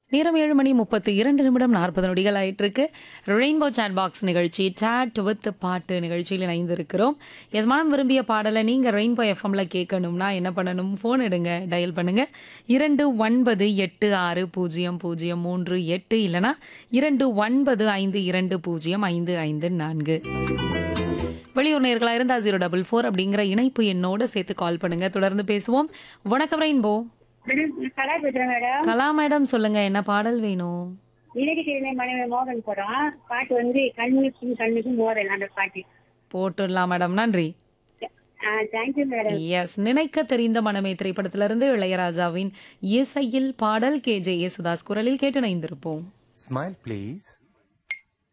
நேரம் ஏழு மணி முப்பத்தி இரண்டு நிமிடம் நாற்பது நொடிகள் ஆயிட்டு இருக்கு ரெயின்போ சாட் பாக்ஸ் நிகழ்ச்சி சாட் வித் பாட்டு நிகழ்ச்சியில் இணைந்திருக்கிறோம் எஸ் மனம் விரும்பிய பாடலை நீங்கள் ரெயின்போ எஃப்எம்ல கேட்கணும்னா என்ன பண்ணணும் ஃபோன் எடுங்க டயல் பண்ணுங்க இரண்டு ஒன்பது எட்டு ஆறு பூஜ்ஜியம் பூஜ்ஜியம் மூன்று எட்டு இல்லைனா இரண்டு ஒன்பது ஐந்து இரண்டு பூஜ்ஜியம் ஐந்து ஐந்து நான்கு வெளியூர் நேர்களா இருந்தா ஜீரோ டபுள் ஃபோர் அப்படிங்கிற இணைப்பு எண்ணோட சேர்த்து கால் பண்ணுங்க தொடர்ந்து பேசுவோம் வணக்கம் ரெயின்போ மேடம் கலா பேசுறேன் மேடம் கலா மேடம் சொல்லுங்க என்ன பாடல் வேணும் இலக்கு திருநை மனைவி மோகன் படம் பாட்டு வந்து கண்ணுக்கும் கண்ணுக்கும் மோதல் அந்த பாட்டு போட்டுடலாம் மேடம் நன்றி தேங்க்யூ மேடம் எஸ் நினைக்க தெரிந்த மனமே திரைப்படத்திலிருந்து இளையராஜாவின் இசையில் பாடல் கே ஜே யேசுதாஸ் குரலில் கேட்டு இணைந்திருப்போம் Smile, please.